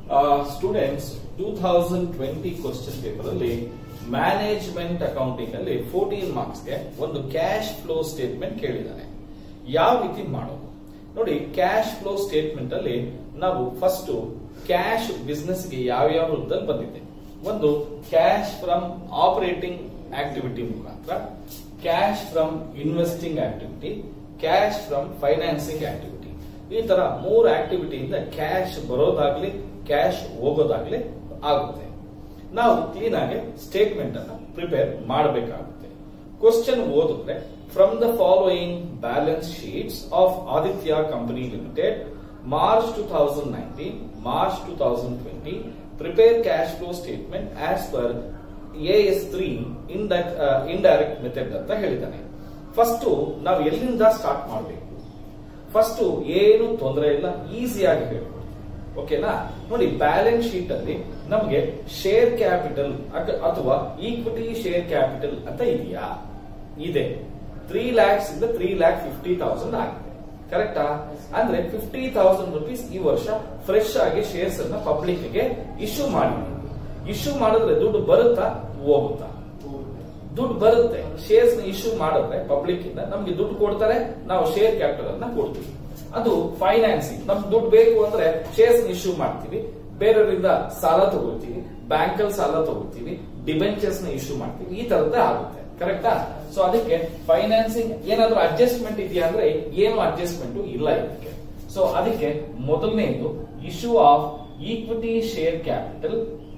Students two thousand twenty question paper ಅಲ್ಲಿ management accounting ಅಲ್ಲಿ fourteen ಮಾರ್ಕ್ಸ್ಗೆ ಒಂದು ಕ್ಯಾಶ್ ಫ್ಲೋ ಸ್ಟೇಟ್ಮೆಂಟ್ ಕೇಳಿದ್ದಾನೆ ಯಾವ ರೀತಿ ಮಾಡೋದು ನೋಡಿ ಕ್ಯಾಶ್ ಫ್ಲೋ ಸ್ಟೇಟ್ಮೆಂಟ್ ಅಲ್ಲಿ ನಾವು ಫಸ್ಟ್ ಕ್ಯಾಶ್ ಬಿಸ್ನೆಸ್ ಗೆ ಯಾವ ಯಾವ ರೂಪದಲ್ಲಿ ಬಂದಿದೆ ಒಂದು ಕ್ಯಾಶ್ ಫ್ರಮ್ ಆಪರೇಟಿಂಗ್ ಆಕ್ಟಿವಿಟಿ ಮುಖಾಂತರ cash from investing activity cash from financing activity ಈ ತರ ಮೂರು ಆಕ್ಟಿವಿಟಿಯಿಂದ ಕ್ಯಾಶ್ ಬರೋದಾಗ್ಲಿ ಕ್ಯಾಶ್ ಹೋಗೋದಾಗ್ಲಿ ಆಗುತ್ತೆ ನಾವು ಕ್ಲೀನ್ ಆಗಿ ಸ್ಟೇಟ್ಮೆಂಟ್ ಅನ್ನ ಪ್ರಿಪೇರ್ ಮಾಡಬೇಕಾಗುತ್ತೆ ಕ್ವಶನ್ ಓದಿದ್ರೆ from the following balance sheets of Aditya company limited March two thousand nineteen March two thousand twenty prepare cash flow statement as per A S three indirect method ಅಂತ ಹೇಳಿದ್ದಾನೆ first ನಾವು ಎಲ್ಲಿಂದ start ಮಾಡಬೇಕು first ಏನು ತೊಂದರೆ ಇಲ್ಲ ಈಸಿಯಾಗಿ ಹೇಳ್ಬೋದು ಓಕೆನಾ ನೋಡಿ ಬ್ಯಾಲೆನ್ಸ್ ಶೀಟ್ ಅಲ್ಲಿ ನಮಗೆ ಶೇರ್ ಕ್ಯಾಪಿಟಲ್ ಅಥವಾ ಈಕ್ವಿಟಿ ಶೇರ್ ಕ್ಯಾಪಿಟಲ್ ಅಂತ ಇದೆಯಾ ಇದೆ ತ್ರೀ ಲ್ಯಾಕ್ಸ್ ಇಂದ ತ್ರೀ ಲ್ಯಾಕ್ ಫಿಫ್ಟಿ ತೌಸಂಡ್ ಆಗಿದೆ ಕರೆಕ್ಟಾ ಅಂದ್ರೆ ಫಿಫ್ಟಿ ತೌಸಂಡ್ ರುಪೀಸ್ ಈ ವರ್ಷ ಫ್ರೆಶ್ ಆಗಿ ಶೇರ್ಸ್ ಅನ್ನ ಪಬ್ಲಿಕ್ ಗೆ ಇಶ್ಯೂ ಮಾಡಿದ್ವಿ ಇಶ್ಯೂ ಮಾಡಿದ್ರೆ ದುಡ್ಡು ಬರುತ್ತಾ ಹೋಗುತ್ತಾ ದುಡ್ಡು ಬರುತ್ತೆ ಶೇರ್ಸ್ ನ ಇಶ್ಯೂ ಮಾಡಿದ್ರೆ ಪಬ್ಲಿಕ್ ಇಂದ ನಮ್ಗೆ ದುಡ್ಡು ಕೊಡ್ತಾರೆ ನಾವು ಶೇರ್ ಕ್ಯಾಪಿಟಲ್ ಅನ್ನ ಕೊಡ್ತೀವಿ ಅದು ಫೈನಾನ್ಸಿಂಗ್ ನಮ್ಗೆ ದುಡ್ಡು ಬೇಕು ಅಂದ್ರೆ ಶೇರ್ಸ್ ಇಶ್ಯೂ ಮಾಡ್ತೀವಿ ಬೇರೆಯವರಿಂದ ಸಾಲ ತಗೊಳ್ತೀವಿ ಬ್ಯಾಂಕ್ ಅಲ್ಲಿ ಸಾಲ ತಗೊಳ್ತೀವಿ ಡಿಬೆಂಚರ್ಸ್ ನ ಇಶ್ಯೂ ಮಾಡ್ತೀವಿ ಈ ತರದ್ದೇ ಆಗುತ್ತೆ ಕರೆಕ್ಟಾ ಸೊ ಅದಕ್ಕೆ ಫೈನಾನ್ಸಿಂಗ್ ಏನಾದ್ರೂ ಅಡ್ಜಸ್ಟ್ಮೆಂಟ್ ಇದೆಯಾ ಅಂದ್ರೆ ಏನು ಅಡ್ಜಸ್ಟ್ಮೆಂಟ್ ಇಲ್ಲ ಇದಕ್ಕೆ ಸೊ ಅದಕ್ಕೆ ಮೊದಲನೇದು issue of equity share capital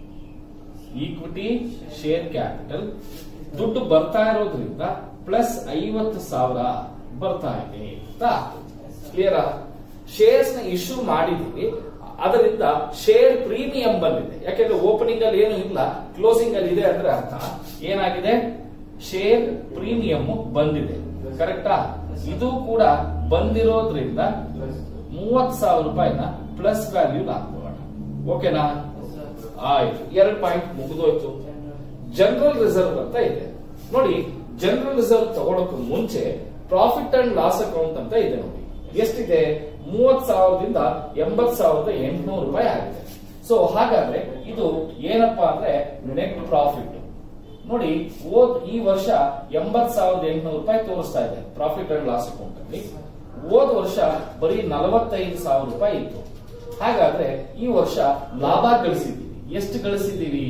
equity share capital ದುಡ್ಡು ಬರ್ತಾ ಇರೋದ್ರಿಂದ ಪ್ಲಸ್ ಐವತ್ತು ಸಾವಿರ ಬರ್ತಾ ಇದೆ ಅಂತ ಕ್ಲಿಯರ್ ಶೇರ್ಸ್ ನ ಇಶ್ಯೂ ಮಾಡಿದೀವಿ ಅದರಿಂದ ಶೇರ್ ಪ್ರೀಮಿಯಂ ಬಂದಿದೆ ಯಾಕೆಂದ್ರೆ ಓಪನಿಂಗ್ ಅಲ್ಲಿ ಏನು ಇಲ್ಲ ಕ್ಲೋಸಿಂಗ್ ಅಲ್ಲಿ ಇದೆ ಅಂದ್ರೆ ಅರ್ಥ ಏನಾಗಿದೆ ಶೇರ್ ಪ್ರೀಮಿಯಂ ಬಂದಿದೆ ಕರೆಕ್ಟಾ ಇದು ಕೂಡ ಬಂದಿರೋದ್ರಿಂದ ಮೂವತ್ ಸಾವಿರ ರೂಪಾಯಿನ ಪ್ಲಸ್ ವ್ಯಾಲ್ಯೂ ಹಾಕೋಣ ಓಕೆನಾ ಆಯ್ತು ಎರಡು ಪಾಯಿಂಟ್ ಮುಗಿದೋಯ್ತು ಜನರಲ್ ರಿಸರ್ವ್ ಅಂತ ಇದೆ ನೋಡಿ ಜನರಲ್ ರಿಸರ್ವ್ ತಗೊಳಕ್ ಮುಂಚೆ ಪ್ರಾಫಿಟ್ ಅಂಡ್ ಲಾಸ್ ಅಕೌಂಟ್ ಅಂತ ಇದೆ ನೋಡಿ ಎಷ್ಟಿದೆ ಮೂವತ್ ಸಾವಿರದಿಂದ ಎಂಬತ್ ಸಾವಿರದ ಎಂಟುನೂರು ರೂಪಾಯಿ ಆಗಿದೆ ಸೊ ಹಾಗಾದ್ರೆ ಇದು ಏನಪ್ಪಾ ಅಂದ್ರೆ ನೆಟ್ ಪ್ರಾಫಿಟ್ ನೋಡಿ ಓದ್ ಈ ವರ್ಷ ಎಂಬತ್ ಸಾವಿರದ ಎಂಟುನೂರು ರೂಪಾಯಿ ತೋರಿಸ್ತಾ ಇದೆ ಪ್ರಾಫಿಟ್ ಅಂಡ್ ಲಾಸ್ ಅಕೌಂಟ್ ಅಲ್ಲಿ ಹೋದ ವರ್ಷ ಬರೀ ನಲವತ್ತೈದು ಸಾವಿರ ರೂಪಾಯಿ ಇತ್ತು ಹಾಗಾದ್ರೆ ಈ ವರ್ಷ ಲಾಭ ಗಳಿಸಿದ್ದೀವಿ ಎಷ್ಟು ಗಳಿಸಿದ್ದೀವಿ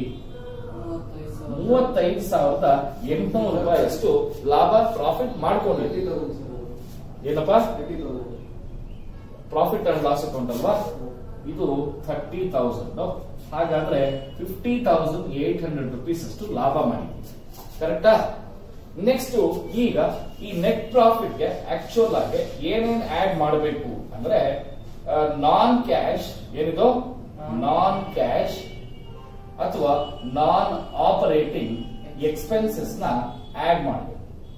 ಮೂವತ್ತೈದು ಸಾವಿರದ ಎಂಟುನೂರು ರೂಪಾಯಿ ಅಷ್ಟು ಲಾಭ ಪ್ರಾಫಿಟ್ ಮಾಡ್ಕೊಂಡಿದ್ದೀವಿ ಏನಪ್ಪ ಪ್ರಾಫಿಟ್ ಅಂಡ್ ಲಾಸ್ ಅಕೌಂಟ್ ಅಲ್ವಾ ಇದು ಥರ್ಟಿ ತೌಸಂಡ್ ಹಾಗಾದ್ರೆ fifty thousand eight hundred rupees ಅಷ್ಟು ಲಾಭ ಮಾಡಿದ್ವಿ ಕರೆಕ್ಟಾ ನೆಕ್ಸ್ಟ್ ಈಗ ಈ ನೆಟ್ ಪ್ರಾಫಿಟ್ ಗೆ ಆಕ್ಚುಯಲ್ ಆಗಿ ಏನೇನ್ ಆಡ್ ಮಾಡಬೇಕು ಅಂದ್ರೆ ನಾನ್ ಕ್ಯಾಶ್ ಏನಿದು ನಾನ್ ಕ್ಯಾಶ್ ಅಥವಾ ನಾನ್ ಆಪರೇಟಿಂಗ್ ಎಕ್ಸ್ಪೆನ್ಸಸ್ ನ ಆಡ್ ಮಾಡಬೇಕು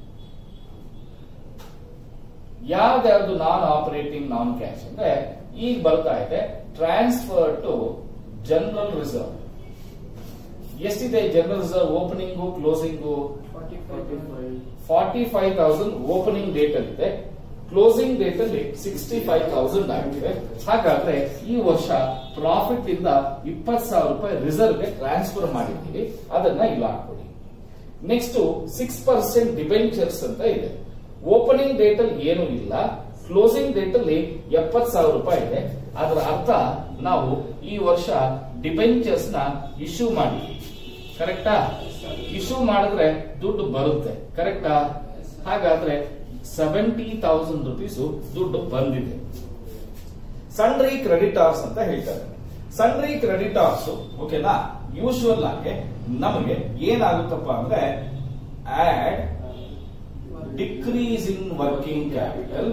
ಯಾವ್ದಾವ್ದು ನಾನ್ ಆಪರೇಟಿಂಗ್ ನಾನ್ ಕ್ಯಾಶ್ ಅಂದ್ರೆ ಈಗ ಬರ್ತಾ ಇದೆ ಟ್ರಾನ್ಸ್ಫರ್ ಟು ಜನರಲ್ ರಿಸರ್ವ್ ಎಷ್ಟಿದೆ general reserve opening closing forty five thousand opening date ಅಲ್ಲಿ ಇದೆ ಕ್ಲೋಸಿಂಗ್ ಡೇಟ್ ಅಲ್ಲಿ ಸಿಕ್ಸ್ಟಿ ಫೈವ್ ತೌಸಂಡ್ ಆಗಿದೆ ಹಾಗಾದ್ರೆ ಈ ವರ್ಷ ಪ್ರಾಫಿಟ್ ಇಂದ ಇಪ್ಪತ್ತು ಸಾವಿರ ರೂಪಾಯಿ ರಿಸರ್ವ್ ಗೆ ಟ್ರಾನ್ಸ್ಫರ್ ಮಾಡಿದ್ದೀವಿ ಅದನ್ನ ಇಲ್ಲ ಹಾಕೊಳ್ಳಿ ನೆಕ್ಸ್ಟ್ ಸಿಕ್ಸ್ ಪರ್ಸೆಂಟ್ ಡಿಬೆಂಚರ್ಸ್ ಅಂತ ಇದೆ ಓಪನಿಂಗ್ ಡೇಟ್ ಅಲ್ಲಿ ಏನು ಇಲ್ಲ ಕ್ಲೋಸಿಂಗ್ ಡೇಟ್ ಅಲ್ಲಿ ಎಪ್ಪತ್ ಸಾವಿರ ರೂಪಾಯಿ ಇದೆ ಅದರ ಅರ್ಥ ನಾವು ಈ ವರ್ಷ ಡಿಬೆಂಚರ್ಸ್ ನ ಇಶ್ಯೂ ಮಾಡಿದ್ವಿ ಕರೆಕ್ಟಾ ಇಶ್ಯೂ ಮಾಡಿದ್ರೆ ದುಡ್ಡು ಬರುತ್ತೆ ಕರೆಕ್ಟಾ ಹಾಗಾದ್ರೆ ಸೆವೆಂಟಿ ತೌಸಂಡ್ ರುಪೀಸ್ ದುಡ್ಡು ಬಂದಿದೆ ಸನ್ರಿ ಕ್ರೆಡಿಟಾರ್ಸ್ ಅಂತ ಹೇಳ್ತಾರೆ ಸನ್ರಿ ಕ್ರೆಡಿಟಾರ್ಸ್ ಓಕೆನಾ ಯೂಶುವಲ್ ಆಗಿ ನಮಗೆ ಏನಾಗುತ್ತಪ್ಪ ಅಂದ್ರೆ add decrease in working capital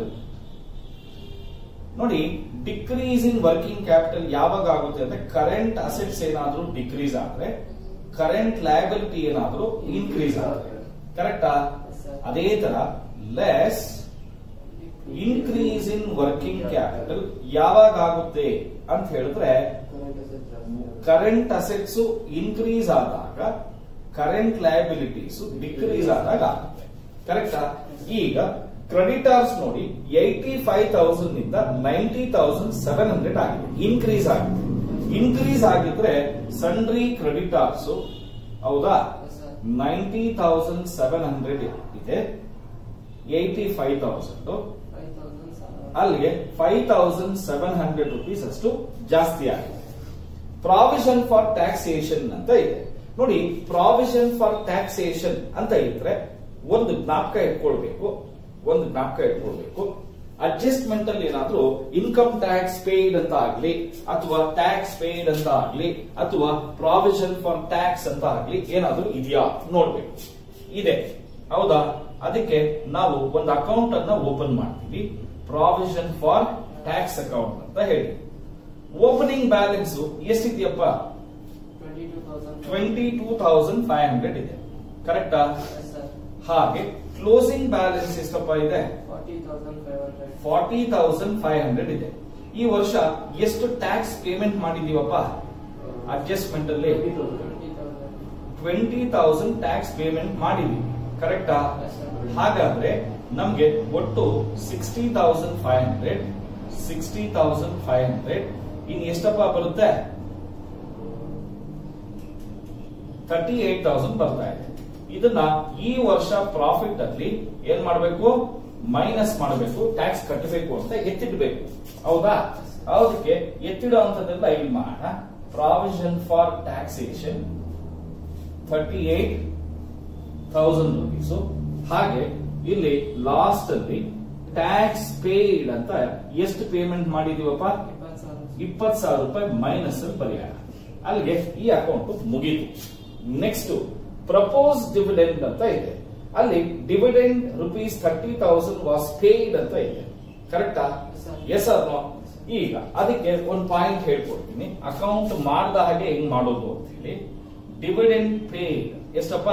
ನೋಡಿ ಡಿಕ್ರೀಸ್ ಇನ್ ವರ್ಕಿಂಗ್ ಕ್ಯಾಪಿಟಲ್ ಯಾವಾಗ ಆಗುತ್ತೆ ಅಂದ್ರೆ ಕರೆಂಟ್ ಅಸೆಟ್ಸ್ ಏನಾದ್ರೂ ಡಿಕ್ರೀಸ್ ಆದ್ರೆ ಕರೆಂಟ್ ಲಯಬಿಲಿಟಿ ಏನಾದ್ರೂ ಇನ್ಕ್ರೀಸ್ ಆಗುತ್ತೆ ಕರೆಕ್ಟಾ ಅದೇ ತರ less increase in working capital ಯಾವಾಗ ಆಗುತ್ತೆ ಅಂತ ಹೇಳಿದ್ರೆ ಕರೆಂಟ್ ಅಸೆಟ್ಸ್ ಇನ್ಕ್ರೀಸ್ ಆದಾಗ ಕರೆಂಟ್ ಲಯಬಿಲಿಟೀಸ್ ಡಿಕ್ರೀಸ್ ಆದಾಗ ಆಗುತ್ತೆ ಕರೆಕ್ಟಾ ಈಗ ಕ್ರೆಡಿಟರ್ಸ್ ನೋಡಿ ಏಯ್ಟಿ ಫೈವ್ ತೌಸಂಡ್ ನಿಂದ ನೈಂಟಿ ತೌಸಂಡ್ ಸೆವೆನ್ ಹಂಡ್ರೆಡ್ ಆಗಿದೆ ಇನ್ಕ್ರೀಸ್ ಆಗಿದೆ ಇನ್ಕ್ರೀಸ್ ಆಗಿದ್ರೆ ಸನ್ರಿ ಕ್ರೆಡಿಟಾರ್ಸ್ ಹೌದಾ ನೈಂಟಿ ತೌಸಂಡ್ ಸೆವೆನ್ ಹಂಡ್ರೆಡ್ ಇದೆ ಏಯ್ಟಿ ಫೈವ್ ತೌಸಂಡ್ ಅಲ್ಲಿಗೆ five thousand seven hundred rupees ಅಷ್ಟು ಜಾಸ್ತಿ ಆಗಿದೆ ಪ್ರಾವಿಷನ್ ಫಾರ್ ಟ್ಯಾಕ್ಸೇಷನ್ ಅಂತ ಇದೆ ನೋಡಿ ಪ್ರಾವಿಷನ್ ಫಾರ್ ಟ್ಯಾಕ್ಸೇಷನ್ ಅಂತ ಇದ್ರೆ ಒಂದು ಜ್ಞಾಪಕ ಇಟ್ಕೊಳ್ಬೇಕು ಒಂದು ಜ್ಞಾಪಕ ಇಟ್ಕೊಳ್ಬೇಕು ಅಡ್ಜಸ್ಟ್ಮೆಂಟ್ ಅಲ್ಲಿ ಏನಾದ್ರೂ ಇನ್ಕಮ್ ಟ್ಯಾಕ್ಸ್ ಪೇಯ್ಡ್ ಅಂತ ಆಗ್ಲಿ ಅಥವಾ ಟ್ಯಾಕ್ಸ್ ಪೇಯ್ಡ್ ಅಂತ ಆಗ್ಲಿ ಅಥವಾ ಪ್ರಾವಿಷನ್ ಫಾರ್ ಟ್ಯಾಕ್ಸ್ ಅಂತ ಆಗ್ಲಿ ಏನಾದ್ರೂ ಇದೆಯಾ ನೋಡ್ಬೇಕು ಇದೆ ಹೌದಾ ಅದಕ್ಕೆ ನಾವು ಒಂದು ಅಕೌಂಟ್ ಅನ್ನ ಓಪನ್ ಮಾಡ್ತೀವಿ ಪ್ರಾವಿಷನ್ ಫಾರ್ ಟ್ಯಾಕ್ಸ್ ಅಕೌಂಟ್ ಅಂತ ಹೇಳಿ ಓಪನಿಂಗ್ ಬ್ಯಾಲೆನ್ಸ್ ಎಷ್ಟಿದೆಯಪ್ಪ twenty two thousand five hundred ಇದೆ ಕರೆಕ್ಟಾ ಹಾಗೆ ಕ್ಲೋಸಿಂಗ್ ಬ್ಯಾಲೆನ್ಸ್ ಎಷ್ಟಪ್ಪ ಇದೆ ಫಾರ್ಟಿ ತೌಸಂಡ್ ಫೈವ್ ಹಂಡ್ರೆಡ್ ಇದೆ ಈ ವರ್ಷ ಎಷ್ಟು ಟ್ಯಾಕ್ಸ್ ಪೇಮೆಂಟ್ ಮಾಡಿದೀವಪ್ಪ ಅಡ್ಜಸ್ಟ್ಮೆಂಟ್ ಅಲ್ಲಿ ಟ್ವೆಂಟಿ ತೌಸಂಡ್ ಟ್ಯಾಕ್ಸ್ ಪೇಮೆಂಟ್ ಮಾಡಿದೀವಿ ಕರೆಕ್ಟಾ ಹಾಗಾದ್ರೆ ನಮ್ಗೆ ಒಟ್ಟು sixty thousand five hundred sixty thousand five hundred in ಎಷ್ಟಪ್ಪ ಬರುತ್ತೆ ತರ್ಟಿ ಏಟ್ ತೌಸಂಡ್ ಬರ್ತಾ ಇದೆ ಇದನ್ನ ಈ ವರ್ಷ ಪ್ರಾಫಿಟ್ ಅಲ್ಲಿ ಏನ್ ಮಾಡಬೇಕು ಮೈನಸ್ ಮಾಡಬೇಕು ಟ್ಯಾಕ್ಸ್ ಕಟ್ಟಬೇಕು ಅಂತ ಎತ್ತಿಡ್ಬೇಕು ಹೌದಾ ಅದಕ್ಕೆ ಎತ್ತಿಡೋ ಅಂತದೆಲ್ಲ ಇಲ್ಲಿ ಮಾಡೋಣ provision for taxation thirty eight thousand rupees ಹಾಗೆ ಇಲ್ಲಿ ಲಾಸ್ಟ್ ಅಲ್ಲಿ ಟ್ಯಾಕ್ಸ್ ಪೇಯ್ಡ್ ಅಂತ ಎಷ್ಟು ಪೇಮೆಂಟ್ ಮಾಡಿದೀವಪ್ಪ ಇಪ್ಪತ್ತು ಸಾವಿರ ರೂಪಾಯಿ ಮೈನಸ್ ಪರಿಹಾರ ಅಲ್ಲಿಗೆ ಈ ಅಕೌಂಟ್ ಮುಗೀತು ನೆಕ್ಸ್ಟ್ ಪ್ರಪೋಸ್ ಡಿವಿಡೆಂಡ್ ಅಂತ ಇದೆ ಅಲ್ಲಿ dividend rupees thirty thousand was paid ಅಂತ ಇದೆ ಕರೆಕ್ಟಾ ಎಸ್ ಆರ್ ನೋ ಈಗ ಅದಕ್ಕೆ ಒಂದು ಪಾಯಿಂಟ್ ಹೇಳ್ಕೊಡ್ತೀನಿ ಅಕೌಂಟ್ ಮಾಡ್ದ ಹಾಗೆ ಹೆಂಗ್ ಮಾಡೋದು ಅಂತ ಹೇಳಿ ಡಿವಿಡೆಂಡ್ ಪೇಯ್ಡ್ ಎಷ್ಟಪ್ಪ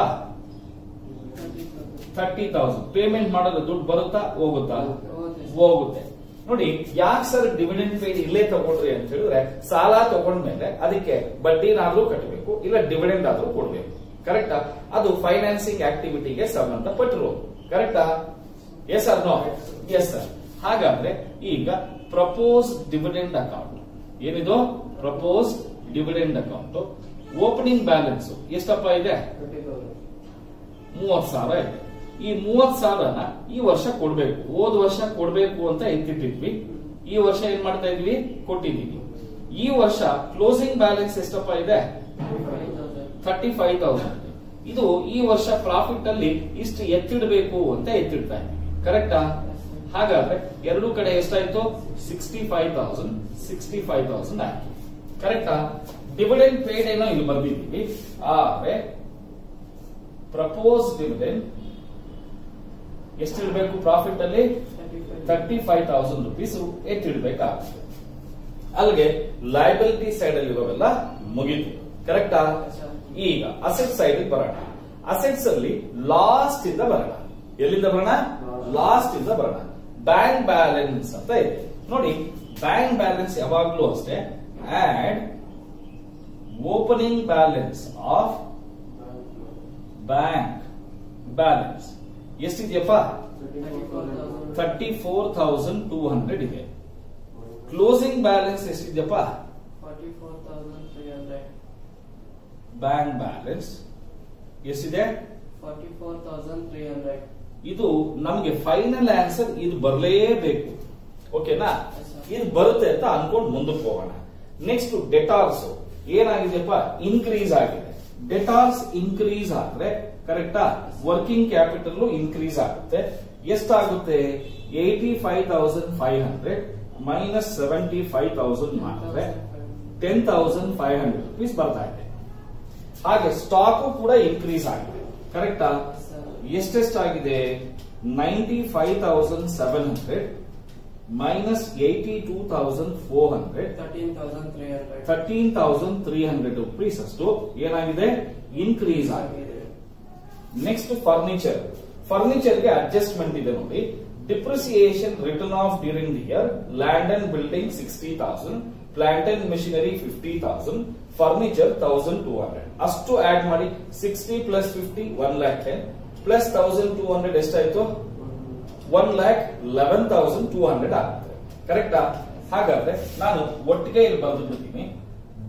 ಥರ್ಟಿ ತೌಸಂಡ್ ಪೇಮೆಂಟ್ ಮಾಡೋದು ದುಡ್ಡು ಬರುತ್ತಾ ಹೋಗುತ್ತಾ ಹೋಗುತ್ತೆ ನೋಡಿ ಯಾಕೆ ಸರ್ ಡಿವಿಡೆಂಡ್ ಪೇಡ್ ಇಲ್ಲೇ ತಗೊಂಡ್ರಿ ಅಂತ ಹೇಳಿದ್ರೆ ಸಾಲ ತಗೊಂಡ್ಮೇಲೆ ಅದಕ್ಕೆ ಬಡ್ಡಿನಾದ್ರೂ ಕಟ್ಟಬೇಕು ಇಲ್ಲ ಡಿವಿಡೆಂಡ್ ಆದ್ರೂ ಕೊಡ್ಬೇಕು ಕರೆಕ್ಟಾ ಅದು ಫೈನಾನ್ಸಿಂಗ್ ಆಕ್ಟಿವಿಟಿಗೆ ಸಂಬಂಧಪಟ್ಟಿರೋದು ಕರೆಕ್ಟಾ yes sir no yes sir ಹಾಗಾದ್ರೆ ಈಗ ಪ್ರಪೋಸ್ ಡಿವಿಡೆಂಡ್ ಅಕೌಂಟ್ ಏನಿದು propose dividend account opening balance ಎಷ್ಟಪ್ಪ ಇದೆ ಮೂವತ್ ಸಾವಿರ ಇದೆ ಈ ಮೂವತ್ ಸಾವಿರನ ಈ ವರ್ಷ ಕೊಡ್ಬೇಕು ಹೋದ ವರ್ಷ ಕೊಡ್ಬೇಕು ಅಂತ ಎತ್ತಿಟ್ಟಿದ್ವಿ ಈ ವರ್ಷ ಏನ್ ಮಾಡ್ತಾ ಇದ್ವಿ ಕೊಟ್ಟಿದೀವಿ ಈ ವರ್ಷ ಕ್ಲೋಸಿಂಗ್ ಬ್ಯಾಲೆನ್ಸ್ ಎಷ್ಟಪ್ಪ ಇದೆ ಥರ್ಟಿ ಫೈವ್ ತೌಸಂಡ್ ಇದು ಈ ವರ್ಷ ಪ್ರಾಫಿಟ್ ಅಲ್ಲಿ ಇಷ್ಟು ಎತ್ತಿಡಬೇಕು ಅಂತ ಎತ್ತಿಡ್ತಾ ಇದ್ವಿ ಕರೆಕ್ಟಾ ಹಾಗಾದ್ರೆ ಎರಡೂ ಕಡೆ ಎಷ್ಟಾಯ್ತು sixty five thousand sixty five thousand ಆಯ್ತು ಕರೆಕ್ಟಾ ಡಿವಿಡೆಂಡ್ ಪೇಡ್ ಏನೋ ಇಲ್ಲಿ ಬರ್ದಿದ್ದೀವಿ ಆದ್ರೆ ಪ್ರಪೋಸ್ ಡಿವಿಡೆಂಡ್ ಎಷ್ಟಿಡ್ಬೇಕು ಪ್ರಾಫಿಟ್ ಅಲ್ಲಿ ತರ್ಟಿ ಫೈವ್ ತೌಸಂಡ್ ರುಪೀಸ್ ಎತ್ತಿಡ್ಬೇಕಾಗುತ್ತೆ ಅಲ್ಲಿಗೆ ಲಯಬಿಲಿಟಿ ಸೈಡ್ ಅಲ್ಲಿ ಇರೋವೆಲ್ಲ ಮುಗೀತು ಕರೆಕ್ಟಾ ಈಗ ಅಸೆಟ್ ಸೈಡ್ ಬರೋಣ ಅಸೆಟ್ಸ್ ಅಲ್ಲಿ ಲಾಸ್ಟ್ ಇಂದ ಬರೋಣ ಎಲ್ಲಿಂದ ಬರೋಣ ಲಾಸ್ಟ್ ಇಂದ ಬರೋಣ ಬ್ಯಾಂಕ್ ಬ್ಯಾಲೆನ್ಸ್ ಅಂತ ಇದೆ ನೋಡಿ ಬ್ಯಾಂಕ್ ಬ್ಯಾಲೆನ್ಸ್ ಯಾವಾಗ್ಲೂ ಅಷ್ಟೇ add opening balance of bank balance ಎಷ್ಟಿದೆಯಪ್ಪ thirty four thousand two hundred ಇದೆ ಕ್ಲೋಸಿಂಗ್ ಬ್ಯಾಲೆನ್ಸ್ ಎಷ್ಟಿದೆಯಪ್ಪ ಬ್ಯಾಂಕ್ ಬ್ಯಾಲೆನ್ಸ್ ಎಷ್ಟಿದೆ ಇದು ನಮಗೆ ಫೈನಲ್ ಆನ್ಸರ್ ಇದು ಬರಲೇಬೇಕು ಓಕೆನಾ ಇದು ಬರುತ್ತೆ ಅಂತ ಅನ್ಕೊಂಡು ಮುಂದಕ್ಕೆ ಹೋಗೋಣ ನೆಕ್ಸ್ಟ್ ಡೆಟಾರ್ಸ್ ಏನಾಗಿದೆಯಪ್ಪ ಇನ್ಕ್ರೀಸ್ ಆಗಿದೆ ಡೆಟಾರ್ಸ್ ಇನ್ಕ್ರೀಸ್ ಆದ್ರೆ ಕರೆಕ್ಟಾ ವರ್ಕಿಂಗ್ ಕ್ಯಾಪಿಟಲ್ ಇನ್ಕ್ರೀಸ್ ಆಗುತ್ತೆ ಎಷ್ಟಾಗುತ್ತೆ eighty five thousand five hundred minus seventy five thousand ಮಾಡಿದ್ರೆ ten thousand five hundred rupees ಬರ್ತಾ ಇದೆ ಹಾಗೆ ಸ್ಟಾಕು ಕೂಡ ಇನ್ಕ್ರೀಸ್ ಆಗಿದೆ ಕರೆಕ್ಟಾ ಎಷ್ಟೆಷ್ಟಾಗಿದೆ ninety five thousand seven hundred minus eighty two thousand four hundred thirteen thousand three hundred rupees ಅಷ್ಟು ಏನಾಗಿದೆ ಇನ್ಕ್ರೀಸ್ ಆಗಿದೆ ನೆಕ್ಸ್ಟ್ ಫರ್ನಿಚರ್ ಫರ್ನಿಚರ್ ಗೆ ಅಡ್ಜಸ್ಟ್ಮೆಂಟ್ ಇದೆ ನೋಡಿ depreciation written off during the year land and building sixty thousand plant and machinery fifty thousand furniture thousand two hundred ಅಷ್ಟು add ಮಾಡಿ sixty plus fifty one lakh ten plus thousand two hundred ಎಷ್ಟಾಯ್ತು one lakh eleven thousand two hundred ಆಗುತ್ತೆ ಕರೆಕ್ಟಾ ಹಾಗಾದ್ರೆ ನಾನು ಒಟ್ಟಿಗೆ ಇಲ್ಲಿ ಬರೆದು ಬಿಡ್ತೀನಿ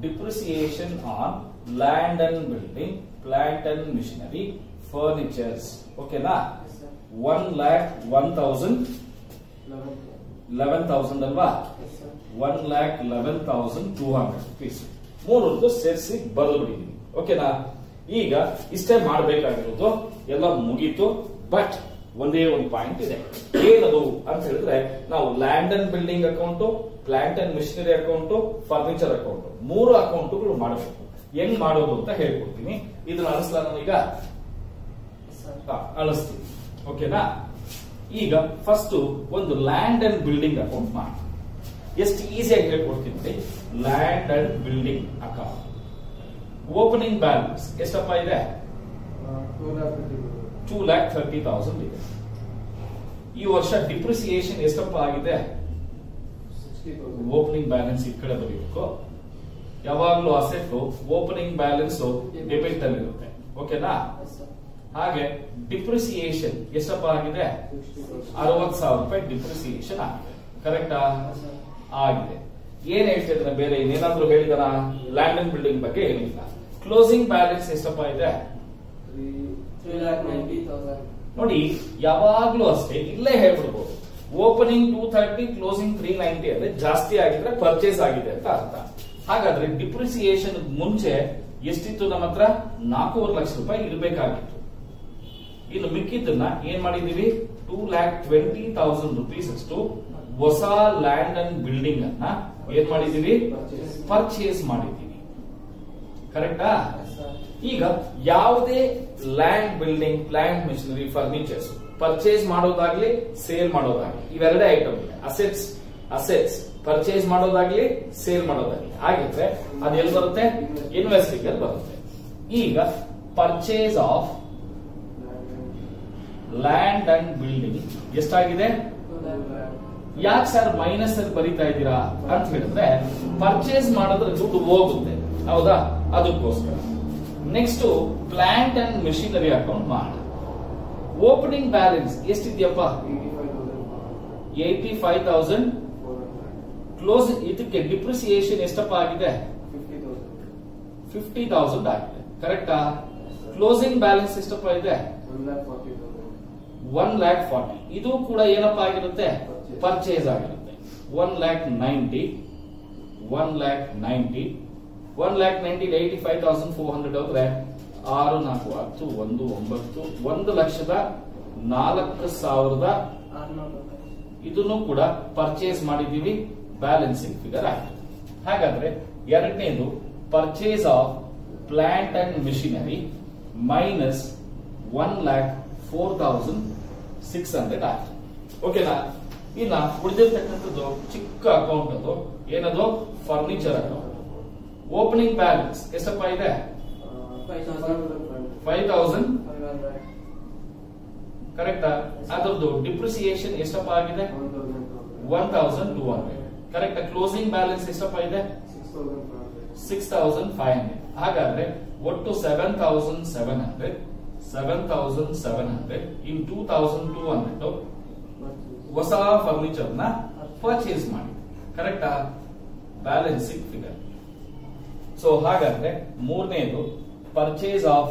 depreciation on land and building plant and machinery furnitures ಓಕೆನಾ Yes, sir. One lakh one thousand Eleven. Eleven thousand ಅಲ್ವಾ Yes, sir. One lakh eleven thousand two hundred rupees ಮೂರದ್ದು ಸೇರಿಸಿ ಬರೆದ್ಬಿಟ್ಟಿದೀನಿ ಓಕೆನಾ ಈಗ ಇಷ್ಟೇ ಮಾಡಬೇಕಾಗಿರೋದು ಎಲ್ಲ ಮುಗೀತು ಬಟ್ ಒಂದೇ ಒಂದು ಪಾಯಿಂಟ್ ಇದೆ ಏನದು ಅಂತ ಹೇಳಿದ್ರೆ ನಾವು land and building account plant and machinery account furniture account ಮೂರು ಅಕೌಂಟ್ಗಳು ಮಾಡಬೇಕು ಹೆಂಗ್ ಮಾಡೋದು ಅಂತ ಹೇಳ್ಕೊಡ್ತೀನಿ ಇದನ್ನ ಅನಿಸ್ಲಾ ನಾನೀಗ Yes, sir. ಹಾ, ಅಳಿಸ್ತೀನಿ ಓಕೆನಾ ಈಗ ಫಸ್ಟ್ ಒಂದು ಲ್ಯಾಂಡ್ ಅಂಡ್ ಬಿಲ್ಡಿಂಗ್ ಅಕೌಂಟ್ ಮಾಡಿ ಎಷ್ಟು ಈಸಿಯಾಗಿ ಹೇಳ್ಕೊಡ್ತೀನಿ ನೋಡಿ land and building account opening balance ಎಷ್ಟಪ್ಪ ಇದೆ Uh, two lakh fifty two. Two lakh thirty thousand ಇದೆ ಈ ವರ್ಷ ಡಿಪ್ರಿಸಿಯೇಷನ್ ಎಷ್ಟಪ್ಪ ಆಗಿದೆ Sixty thousand. ಓಪನಿಂಗ್ ಬ್ಯಾಲೆನ್ಸ್ ಈ ಕಡೆ ಬರೀಬೇಕು ಯಾವಾಗ್ಲೂ ಅಸೆಟ್ ಓಪನಿಂಗ್ ಬ್ಯಾಲೆನ್ಸ್ ಡೆಬಿಟ್ ಅಲ್ಲಿ ಇರುತ್ತೆ ಓಕೆನಾ Yes, sir. ಹಾಗೆ ಡಿಪ್ರಿಸಿಯೇಷನ್ ಎಷ್ಟಪ್ಪ ಆಗಿದೆ Sixty thousand. ಅರವತ್ ಸಾವಿರ ರೂಪಾಯಿ ಡಿಪ್ರಿಸಿಯೇಷನ್ ಆಗಿದೆ ಕರೆಕ್ಟಾ Yes, sir. ಆಗಿದೆ ಏನ್ ಹೇಳ್ತಿದ್ರೆ ಬೇರೆ ಇನ್ನೇನಾದ್ರೂ ಹೇಳಿದಾರ ಲ್ಯಾಂಡ್ ಅಂಡ್ ಬಿಲ್ಡಿಂಗ್ ಬಗ್ಗೆ ಏನಿಲ್ಲ ಕ್ಲೋಸಿಂಗ್ ಬ್ಯಾಲೆನ್ಸ್ ಎಷ್ಟಪ್ಪ ಇದೆ Three, three lakh ninety thousand. ನೋಡಿ ಯಾವಾಗ್ಲೂ ಅಷ್ಟೇ ಇಲ್ಲೇ ಹೇಳ್ಬಿಡ್ಬೋದು opening two thirty closing three ninety ಅಂದ್ರೆ ಜಾಸ್ತಿ ಆಗಿದ್ರೆ ಪರ್ಚೇಸ್ ಆಗಿದೆ ಅಂತ ಅರ್ಥ ಹಾಗಾದ್ರೆ ಡಿಪ್ರಿಸಿಯೇಷನ್ ಮುಂಚೆ ಎಷ್ಟಿತ್ತು ನಮ್ಮ ಹತ್ರ ನಾಲ್ಕೂವರೆ ಲಕ್ಷ ರೂಪಾಯಿ ಇರಬೇಕಾಗಿತ್ತು ಇನ್ನು ಮಿಕ್ಕಿದ್ದನ್ನ ಏನ್ ಮಾಡಿದೀವಿ two lakh twenty thousand rupees ಅಷ್ಟು ಹೊಸ ಲ್ಯಾಂಡ್ ಅಂಡ್ ಬಿಲ್ಡಿಂಗ್ ಅನ್ನ ಏನ್ ಮಾಡಿದೀವಿ Purchase. ಪರ್ಚೇಸ್ ಮಾಡಿದ್ದೀವಿ ಕರೆಕ್ಟಾ Yes, sir. ಈಗ ಯಾವುದೇ land building plant machinery furnitures purchase ಮಾಡೋದಾಗ್ಲಿ ಸೇಲ್ ಮಾಡೋದಾಗ್ಲಿ ಇವೆರಡೇ ಐಟಮ್ ಇದೆ ಅಸೆಟ್ಸ್ ಅಸೆಟ್ಸ್ ಪರ್ಚೇಸ್ ಮಾಡೋದಾಗ್ಲಿ ಸೇಲ್ ಮಾಡೋದಾಗ್ಲಿ ಹಾಗಿದ್ರೆ ಅದು ಎಲ್ಲಿ ಬರುತ್ತೆ ಇನ್ವೆಸ್ಟಿಂಗ್ ಅಲ್ಲಿ ಬರುತ್ತೆ ಈಗ purchase of land and building ಎಷ್ಟಾಗಿದೆ Two lakh. ಯಾಕೆ ಸರ್ ಮೈನಸ್ ಅಲ್ಲಿ ಬರೀತಾ ಇದ್ದೀರಾ ಅಂತ ಹೇಳಿದ್ರೆ ಪರ್ಚೇಸ್ ಮಾಡಿದ್ರೆ ದುಡ್ಡು ಹೋಗುತ್ತೆ ಹೌದಾ ಅದಕ್ಕೋಸ್ಕರ next plant and machinery account ಮಾಡಿ ಓಪನಿಂಗ್ ಬ್ಯಾಲೆನ್ಸ್ ಎಷ್ಟಿದ್ಯಪ್ಪ Eighty five thousand. Eighty five thousand Four hundred. Close ಇದಕ್ಕೆ ಡಿಪ್ರಿಸಿಯೇಷನ್ ಎಷ್ಟಪ್ಪ ಆಗಿದೆ Fifty thousand. ಫಿಫ್ಟಿ ತೌಸಂಡ್ ಆಗಿದೆ ಕರೆಕ್ಟಾ ಕ್ಲೋಸಿಂಗ್ ಬ್ಯಾಲೆನ್ಸ್ ಎಷ್ಟಪ್ಪ ಇದೆ One lakh forty thousand. One lakh forty ಇದು ಕೂಡ ಏನಪ್ಪ ಆಗಿರುತ್ತೆ Purchase. ಪರ್ಚೇಸ್ ಆಗಿರುತ್ತೆ one lakh ninety one lakh ninety one lakh ninety eighty five thousand four hundred ಹೋದ್ರೆ ಆರು ನಾಲ್ಕು ಹತ್ತು ಒಂದು ಒಂಬತ್ತು ಒಂದು ಲಕ್ಷದ ನಾಲ್ಕು ಸಾವಿರದ ಆರ್ನೂರು ರೂಪಾಯಿ. ಇದನ್ನು ಕೂಡ ಪರ್ಚೇಸ್ ಮಾಡಿದೀವಿ ಬ್ಯಾಲೆನ್ಸಿಂಗ್ ಫಿಗರ್ ಆಗಿದೆ ಹಾಗಾದ್ರೆ ಎರಡನೇದು purchase of plant and machinery minus one lakh four thousand six hundred ಆಗಿದೆ ಓಕೆನಾ ಇನ್ನ ಉಳಿದಿರ್ತಕ್ಕಂಥದ್ದು ಚಿಕ್ಕ ಅಕೌಂಟ್ ಅದು ಏನದು ಫರ್ನಿಚರ್ ಅಕೌಂಟ್ ಓಪನಿಂಗ್ ಬ್ಯಾಲೆನ್ಸ್ ಎಷ್ಟಪ್ಪ ಇದೆ Uh, Five thousand. Five thousand Five hundred. ಕರೆಕ್ಟಾ ಅದರದ್ದು ಡಿಪ್ರಿಸಿಯೇಷನ್ ಎಷ್ಟಪ್ಪ ಆಗಿದೆ One thousand. One thousand two hundred correct closing balance ಎಷ್ಟಪ್ಪ ಇದೆ Six thousand five hundred. Six thousand five hundred ಹಾಗಾದ್ರೆ ಒಟ್ಟು seven thousand seven hundred seven thousand seven hundred in two thousand two hundred ಹೊಸ ಫರ್ನಿಚರ್ ನ purchase ಮಾಡಿ ಕರೆಕ್ಟಾ balancing figure so ಹಾಗಾದ್ರೆ ಮೂರನೇದು purchase of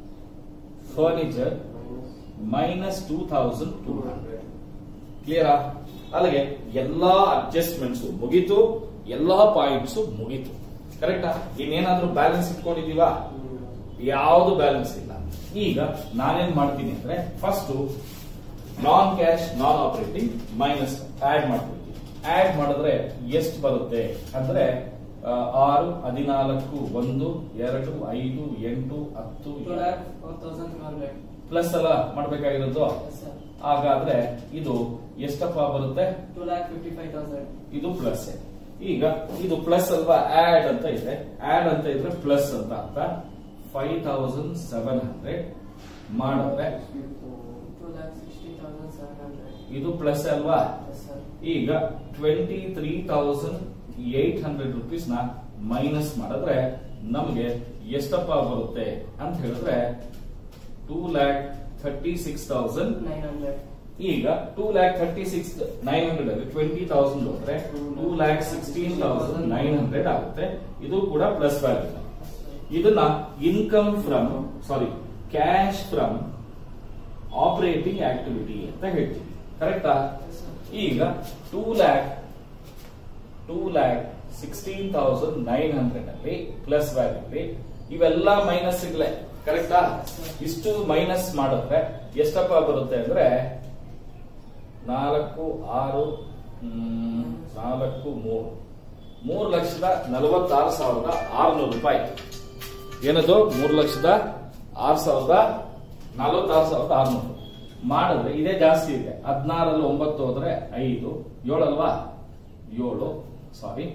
furniture Minus minus two thousand two two hundred hundred. ಕ್ಲಿಯರಾ ಅಲ್ಲಿಗೆ ಎಲ್ಲಾ ಅಡ್ಜಸ್ಟ್ಮೆಂಟ್ಸ್ ಮುಗೀತು ಎಲ್ಲಾ ಪಾಯಿಂಟ್ಸ್ ಮುಗೀತು ಕರೆಕ್ಟಾ ಇನ್ನೇನಾದ್ರೂ ಬ್ಯಾಲೆನ್ಸ್ ಇಟ್ಕೊಂಡಿದೀವಾ ಯಾವುದು ಬ್ಯಾಲೆನ್ಸ್ ಇಲ್ಲ ಈಗ ನಾನೇನ್ ಮಾಡ್ತೀನಿ ಅಂದ್ರೆ first non cash non operating minus add ಮಾಡ್ಬಿಡ್ತೀನಿ ಆಡ್ ಮಾಡಿದ್ರೆ ಎಷ್ಟು ಬರುತ್ತೆ ಅಂದ್ರೆ ಆ, ಆರು ಹದಿನಾಲ್ಕು ಒಂದು ಎರಡು ಐದು ಎಂಟು ಹತ್ತು Two lakh four thousand two hundred. Plus ಎಲ್ಲ ಮಾಡ್ಬೇಕಾಗಿರೋದು Yes, sir. ಹಾಗಾದ್ರೆ ಇದು ಎಷ್ಟಪ್ಪ ಬರುತ್ತೆ Two lakh fifty five thousand. ಇದು ಪ್ಲಸ್ ಈಗ ಇದು ಪ್ಲಸ್ ಅಲ್ವಾ ಆಡ್ ಅಂತ ಇದೆ ಆಡ್ ಅಂತ ಇದ್ರೆ ಪ್ಲಸ್ ಅಂತ ಅರ್ಥ ಫೈವ್ ತೌಸಂಡ್ ಸೆವೆನ್ ಹಂಡ್ರೆಡ್ ಮಾಡಿದ್ರೆ Two lakh sixty thousand seven hundred. ಇದು ಪ್ಲಸ್ ಅಲ್ವಾ Yes, sir. ಈಗ twenty three thousand eight hundred rupees ನ ಮೈನಸ್ ಮಾಡಿದ್ರೆ ನಮಗೆ ಎಷ್ಟಪ್ಪ ಬರುತ್ತೆ ಅಂತ ಹೇಳಿದ್ರೆ two lakh thirty six thousand Nine hundred. ಈಗ two lakh thirty six nine hundred ಅಲ್ಲಿ ಟ್ವೆಂಟಿ ತೌಸಂಡ್ ಹೋದ್ರೆ two lakh sixteen thousand nine hundred ಆಗುತ್ತೆ ಇದು ಕೂಡ ಪ್ಲಸ್ ವ್ಯಾಲ್ಯೂ ಇದನ್ನ income from sorry cash from operating activity ಅಂತ ಹೇಳ್ತೀವಿ ಕರೆಕ್ಟಾ ಈಗ two lakh two lakh sixteen thousand nine hundred ಅಲ್ಲಿ ಪ್ಲಸ್ ವ್ಯಾಲ್ಯೂ ಇವೆಲ್ಲ ಮೈನಸ್ ಸಿಗ್ಲೆ ಕರೆಕ್ಟಾ ಇಷ್ಟು ಮೈನಸ್ ಮಾಡಿದ್ರೆ ಎಷ್ಟಪ್ಪ ಬರುತ್ತೆ ಅಂದ್ರೆ ನಾಲ್ಕು ಆರು ಹ್ಮ್, ನಾಲ್ಕು ಮೂರು ಮೂರು ಲಕ್ಷದ ನಲವತ್ತಾರು ಸಾವಿರದ ಆರುನೂರು ರೂಪಾಯಿ ಏನದು ಮೂರು ಲಕ್ಷದ ಆರು ಸಾವಿರದ ನಲವತ್ತಾರು ಸಾವಿರದ ಆರುನೂರು ಮಾಡಿದ್ರೆ ಇದೇ ಜಾಸ್ತಿ ಇದೆ ಹದಿನಾರಲ್ಲಿ ಒಂಬತ್ತು ಹೋದ್ರೆ ಐದು ಏಳಲ್ವಾ ಏಳು ಸಾರಿ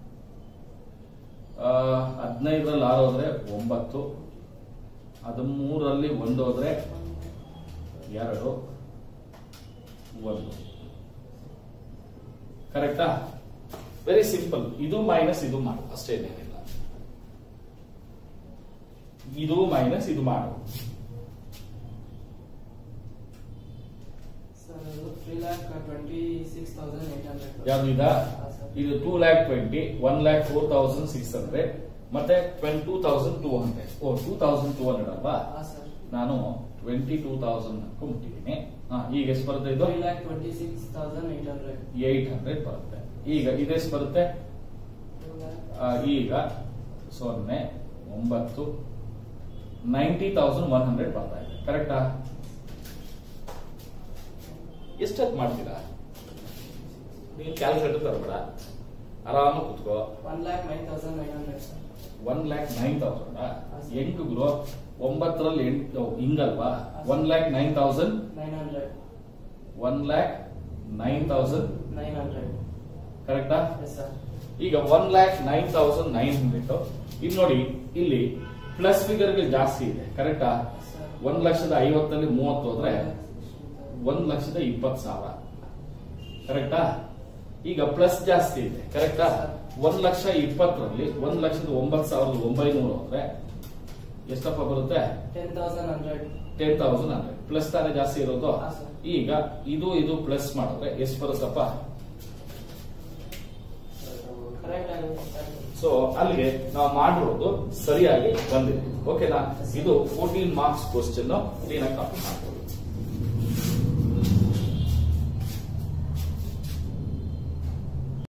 ಹದಿನೈದರಲ್ಲಿ ಆರು ಹೋದ್ರೆ ಒಂಬತ್ತು ಹದಿಮೂರರಲ್ಲಿ ಒಂದು ಹೋದ್ರೆ ಎರಡು ಒಂದು ಕರೆಕ್ಟಾ ವೆರಿ ಸಿಂಪಲ್ ಇದು ಮೈನಸ್ ಇದು ಮಾಡು ಅಷ್ಟೇ ಏನಿಲ್ಲ ಇದು ಮೈನಸ್ ಇದು ಮಾಡು ಸರ್ ಅದು three lakh twenty six thousand eight hundred ಯಾವ್ದು ಇದ ಇದು two lakh twenty one lakh four thousand six hundred ಮತ್ತೆ twenty two thousand two hundred ಓ ಟೂ ತೌಸಂಡ್ ಟೂ ಹಂಡ್ರೆಡ್ ಅಲ್ವಾ ಹಾಂ ಸರ್ ನಾನು ಟ್ವೆಂಟಿ ಟೂ ತೌಸಂಡ್ ಅನ್ಕೊಂಡ್ಬಿಟ್ಟಿದ್ದೀನಿ ಹಾ ಈಗ ಎಷ್ಟು ಬರುತ್ತೆ ಇದು three lakh twenty six thousand eight hundred eight hundred ಬರುತ್ತೆ ಈಗ ಇದೆಷ್ಟು ಬರುತ್ತೆ ಆ, ಈಗ ಸೊನ್ನೆ ಒಂಬತ್ತು ನೈಂಟಿ ತೌಸಂಡ್ ಒನ್ ಹಂಡ್ರೆಡ್ ಬರ್ತಾ ಇದೆ ಕರೆಕ್ಟಾ ಎಷ್ಟೊತ್ತು ಮಾಡ್ತೀರಾ ನೀನು ಕ್ಯಾಲ್ಕುಲೇಟರ್ ತರಬೇಡ ಆರಾಮಾಗಿ ಕುತ್ಕೋ one lakh nine thousand nine hundred sir one lakh nine thousand ಎಂಟು ಗುರು ಒಂಬತ್ತರಲ್ಲಿ ಎಂಟು ಹಿಂಗಲ್ವಾ one lakh nine thousand nine hundred one lakh nine thousand nine hundred ಕರೆಕ್ಟಾ ಎಸ್ ಸರ್ ಈಗ one lakh nine thousand nine hundred ಇಲ್ಲಿ ನೋಡಿ ಇಲ್ಲಿ ಪ್ಲಸ್ ಫಿಗರ್ಗಳು ಜಾಸ್ತಿ ಇದೆ ಕರೆಕ್ಟಾ ಸರ್ ಒಂದ್ ಲಕ್ಷದ ಐವತ್ತಲ್ಲಿ ಮೂವತ್ತು ಹೋದ್ರೆ ಒಂದ್ ಲಕ್ಷದ ಇಪ್ಪತ್ತು ಸಾವಿರ ಕರೆಕ್ಟಾ ಈಗ ಪ್ಲಸ್ ಜಾಸ್ತಿ ಇದೆ ಕರೆಕ್ಟಾ ಒಂದ್ ಲಕ್ಷ ಇಪ್ಪತ್ತರಲ್ಲಿ ಒಂದ್ ಲಕ್ಷದ ಒಂಬತ್ತು ಸಾವಿರದ ಒಂಬೈನೂರು ಹೋದ್ರೆ ಎಷ್ಟಪ್ಪ ಬರುತ್ತೆ ten thousand hundred ten thousand hundred plus ತಾನೇ ಜಾಸ್ತಿ ಇರೋದು ಹಾ, ಸರ್. ಈಗ ಇದು ಇದು ಪ್ಲಸ್ ಮಾಡಿದ್ರೆ ಎಷ್ಟು ಬರುತ್ತಪ್ಪ ಕರೆಕ್ಟ್ ಆಗುತ್ತೆ ಸರ್ ಸೊ ಅಲ್ಲಿಗೆ ನಾವು ಮಾಡಿರೋದು ಸರಿಯಾಗಿ ಬಂದಿದೆ ಓಕೆನಾ ಇದು ಫೋರ್ಟೀನ್ ಮಾರ್ಕ್ಸ್ ಕ್ವಶನ್ ಕ್ಲೀನ್ ಆಗಿ ಕಾಪಿ ಮಾಡ್ಬೋದು